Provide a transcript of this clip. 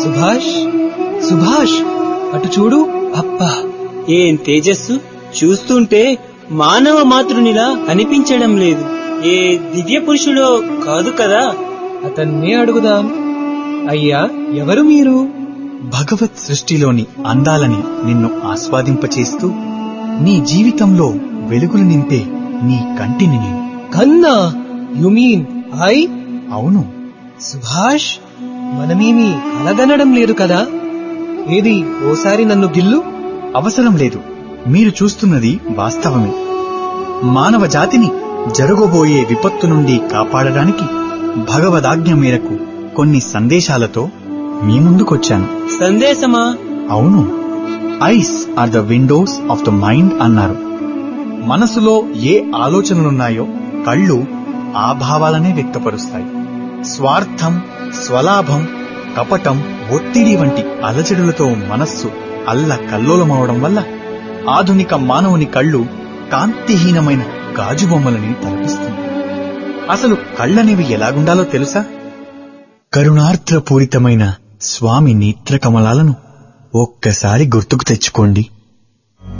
సుభాష్ సుభాష్ అటు చూడు అబ్బా ఏం తేజస్సు చూస్తుంటే మానవ మాతృనిలా అనిపించడం లేదు ఏ దివ్య పురుషుడో కాదు కదా అతన్నే అడుగుదాం అయ్యా ఎవరు మీరు భగవత్ సృష్టిలోని అందాలని నిన్ను ఆస్వాదింపచేస్తూ నీ జీవితంలో వెలుగులు నింపే నీ కంటిని నేను కన్నా యు మీన్ ఐ అవును సుభాష్ మనమేమీ కలగనడం లేదు కదా ఏది ఓసారి నన్ను గిల్లు అవసరం లేదు మీరు చూస్తున్నది వాస్తవమే మానవ జాతిని జరగబోయే విపత్తు నుండి కాపాడడానికి భగవదాజ్ఞ మేరకు కొన్ని సందేశాలతో మీ ముందుకొచ్చాను సందేశమా అవును eyes are the windows of the mind అన్నారు మనసులో ఏ ఆలోచనలున్నాయో కళ్ళు ఆ భావాలనే వ్యక్తపరుస్తాయి స్వార్థం స్వలాభం కపటం ఒత్తిడి వంటి అలజడులతో మనస్సు అల్ల కల్లోలమవడం వల్ల ఆధునిక మానవుని కళ్ళు కాంతిహీనమైన గాజు బొమ్మలని తలపిస్తుంది అసలు కళ్ళనేవి ఎలాగుండాలో తెలుసా కరుణార్ద్రపూరితమైన స్వామి నేత్ర కమలాలను ఒక్కసారి గుర్తుకు తెచ్చుకోండి